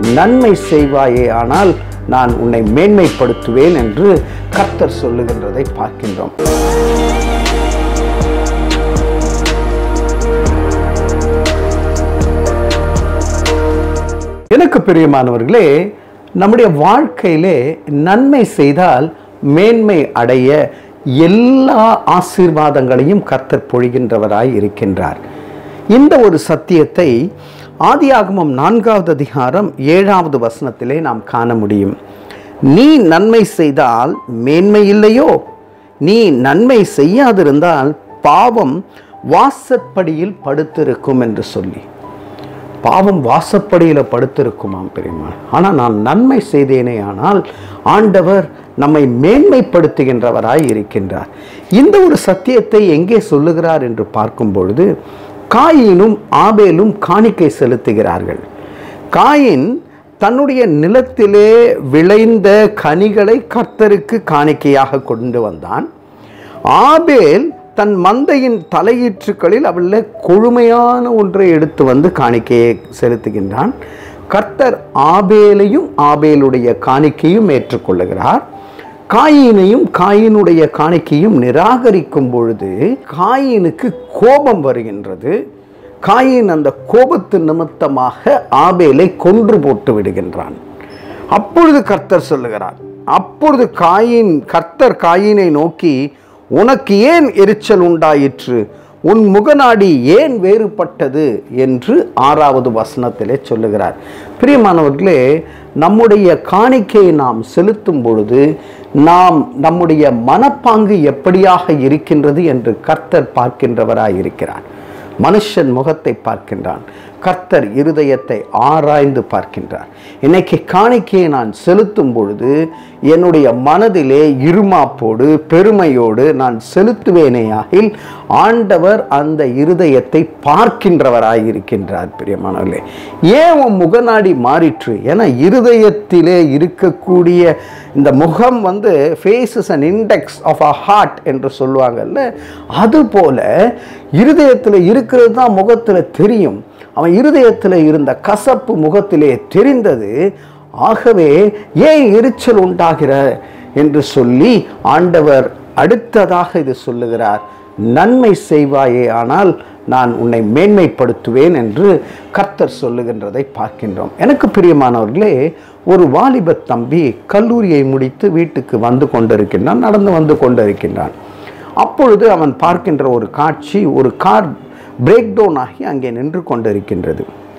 நன்மை செய்வாயே ஆனால் நான் உன்னை மேன்மைப்படுத்துவேன் என்று கர்த்தர் சொல்லுகின்றதை பார்க்கின்றோம் எனக்கு பிரியமானவர்களே நம்முடைய வாழ்க்கையிலே நன்மை செய்தால் மேன்மை அடைய எல்லா ஆசீர்வாதங்களையும் கர்த்தர் பொழிகின்றவராய் இருக்கின்றார் இந்த ஒரு சத்தியத்தை ஆதியாகமம் நான்காவது அதிகாரம் ஏழாவது வசனத்திலே நாம் காண முடியும் நீ நன்மை செய்தால் மேன்மை இல்லையோ நீ நன்மை செய்யாதிருந்தால் பாவம் வாசற்படியில் படுத்திருக்கும் என்று சொல்லி பாவம் வாசப்படியில் படுத்திருக்குமாம் பெரியம்மா ஆனால் நான் நன்மை செய்தேனே ஆனால் ஆண்டவர் நம்மை மேன்மைப்படுத்துகின்றவராய் இருக்கின்றார் இந்த ஒரு சத்தியத்தை எங்கே சொல்லுகிறார் என்று பார்க்கும் பொழுது காயினும் ஆபேலும் காணிக்கை செலுத்துகிறார்கள் காயின் தன்னுடைய நிலத்திலே விளைந்த கனிகளை கர்த்தருக்கு காணிக்கையாக கொண்டு வந்தான் ஆபேல் தன் மந்தையின் தலையீற்றுக்களில் அவள கொழுமையான ஒன்றை எடுத்து வந்து காணிக்கையை செலுத்துகின்றான் கர்த்தர் ஆபேலையும் ஆபேலுடைய காணிக்கையும் ஏற்றுக்கொள்ளுகிறார் காயினையும் காயினுடைய காணிக்கையும் நிராகரிக்கும் பொழுது காயினுக்கு கோபம் வருகின்றது காயின் அந்த கோபத்து நிமித்தமாக ஆபேலை கொன்று போட்டு விடுகின்றான் அப்பொழுது கர்த்தர் சொல்லுகிறார் அப்பொழுது காயின் கர்த்தர் காயினை நோக்கி உனக்கு ஏன் எரிச்சல் உண்டாயிற்று உன் முகநாடி ஏன் வேறுபட்டது என்று ஆறாவது வசனத்திலே சொல்லுகிறார் பிரியமானவர்களே நம்முடைய காணிக்கையை நாம் செலுத்தும் பொழுது நாம் நம்முடைய மனப்பாங்கு எப்படியாக இருக்கின்றது என்று கர்த்தர் பார்க்கின்றவராய் இருக்கிறார் மனுஷன் முகத்தை பார்க்கின்றான் கர்த்தர் இருதயத்தை ஆராய்ந்து பார்க்கின்றார் இன்னைக்கு காணிக்கையை நான் செலுத்தும் பொழுது என்னுடைய மனதிலே இருமாப்போடு பெருமையோடு நான் செலுத்துவேனேயாகில் ஆண்டவர் அந்த இருதயத்தை பார்க்கின்றவராய் இருக்கின்றார் பிரியமானவர்களே ஏன் உன் முகநாடி மாறிற்று ஏன்னா இருதயத்திலே இருக்கக்கூடிய இந்த முகம் வந்து face is an index of a heart என்று சொல்லுவாங்கல்ல அதுபோல இருதயத்தில் இருக்கிறது தான் முகத்தில் தெரியும் அவன் இருதயத்தில் இருந்த கசப்பு முகத்திலே தெரிந்தது ஆகவே ஏன் எரிச்சல் உண்டாகிற என்று சொல்லி ஆண்டவர் அடுத்ததாக இது சொல்லுகிறார் நன்மை செய்வாயே ஆனால் நான் உன்னை மேன்மைப்படுத்துவேன் என்று கர்த்தர் சொல்லுகின்றதை பார்க்கின்றோம் எனக்கு பிரியமானவர்களே ஒரு வாலிப தம்பி கல்லூரியை முடித்து வீட்டுக்கு வந்து கொண்டிருக்கின்றான் நடந்து வந்து கொண்டிருக்கின்றான் அப்பொழுது அவன் பார்க்கின்ற ஒரு காட்சி ஒரு கார் பிரேக் டவுன் ஆகி அங்கே நின்று கொண்டிருக்கின்றது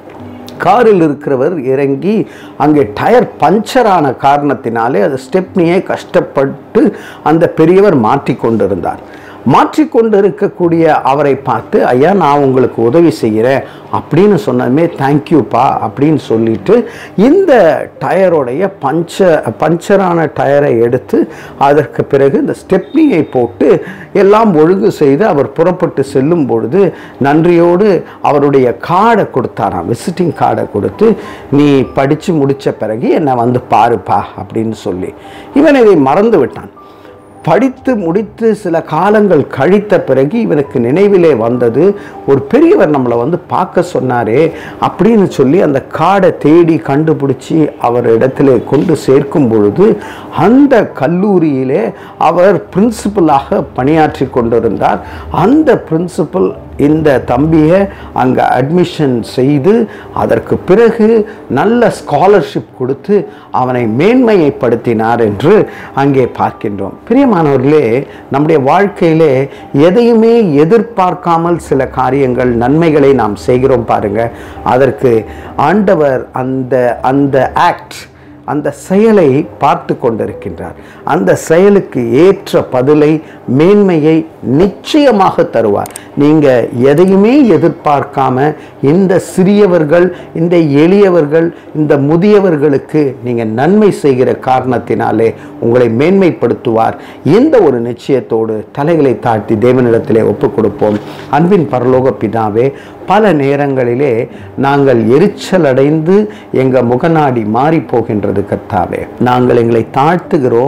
காரில் இருக்கிறவர் இறங்கி அங்கே டயர் பஞ்சரான காரணத்தினாலே அது ஸ்டெப்னியை கஷ்டப்பட்டு அந்த பெரியவர் மாற்றி கொண்டிருந்தார் மாற்றிக்கொண்டு இருக்கக்கூடிய அவரை பார்த்து ஐயா நான் உங்களுக்கு உதவி செய்கிறேன் அப்படின்னு சொன்னதுமே தேங்க்யூப்பா அப்படின்னு சொல்லிட்டு இந்த டயருடைய பஞ்ச பஞ்சரான டயரை எடுத்து அதற்கு பிறகு இந்த ஸ்டெப்னியை போட்டு எல்லாம் ஒழுங்கு செய்து அவர் புறப்பட்டு செல்லும் பொழுது நன்றியோடு அவருடைய கார்டை கொடுத்தாராம் விசிட்டிங் கார்டை கொடுத்து நீ படித்து முடித்த பிறகு என்னை வந்து பாருப்பா அப்படின்னு சொல்லி இவன் இதை மறந்து விட்டான் படித்து முடித்து சில காலங்கள் கழித்த பிறகு இவனுக்கு நினைவிலே வந்தது ஒரு பெரியவர் நம்மளை வந்து பார்க்க சொன்னாரே அப்படின்னு சொல்லி அந்த காடை தேடி கண்டுபிடிச்சி அவர் இடத்துல கொண்டு சேர்க்கும் பொழுது அந்த கல்லூரியிலே அவர் பிரின்சிபலாக பணியாற்றி கொண்டிருந்தார் அந்த பிரின்சிபல் இந்த தம்பியை அங்கே அட்மிஷன் செய்து அதற்கு பிறகு நல்ல ஸ்காலர்ஷிப் கொடுத்து அவனை மேன்மையைப்படுத்தினார் என்று அங்கே பார்க்கின்றோம் பிரியமானவர்களே நம்முடைய வாழ்க்கையிலே எதையுமே எதிர்பார்க்காமல் சில காரியங்கள் நன்மைகளை நாம் செய்கிறோம் பாருங்க அதற்கு ஆண்டவர் அந்த அந்த ஆக்ட் அந்த செயலை பார்த்து கொண்டிருக்கின்றார் அந்த செயலுக்கு ஏற்ற பதிலை மேன்மையை நிச்சயமாக தருவார் நீங்க எதையுமே எதிர்பார்க்காம இந்த சிறியவர்கள் இந்த எளியவர்கள் இந்த முதியவர்களுக்கு நீங்க நன்மை செய்கிற காரணத்தினாலே உங்களை மேன்மைப்படுத்துவார் இந்த ஒரு நிச்சயத்தோடு தலைகளை தாழ்த்தி தேவனிடத்திலே ஒப்புக் கொடுப்போம் அன்பின் பரலோக பிதாவே பல நேரங்களிலே நாங்கள் எரிச்சல் அடைந்து எங்க முகநாடி மாறி போகின்றது கர்த்தாவே நாங்கள் எங்களை தாழ்த்துகிறோம்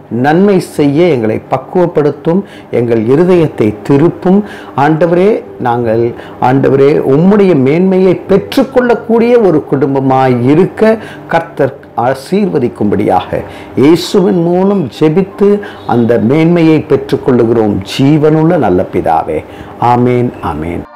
நன்மை செய்ய எங்களை பக்குவப்படுத்தும் எங்கள் இருதயத்தை திருப்பும் ஆண்டவரே நாங்கள் ஆண்டவரே உம்முடைய மேன்மையை பெற்றுக்கொள்ளக்கூடிய ஒரு குடும்பமாய் இருக்க கர்த்தர் ஆசீர்வதிக்கும்படியாக இயேசுவின் மூலம் ஜெபித்து அந்த மேன்மையை பெற்றுக்கொள்ளுகிறோம் ஜீவனுள்ள நல்ல பிதாவே ஆமேன் ஆமேன்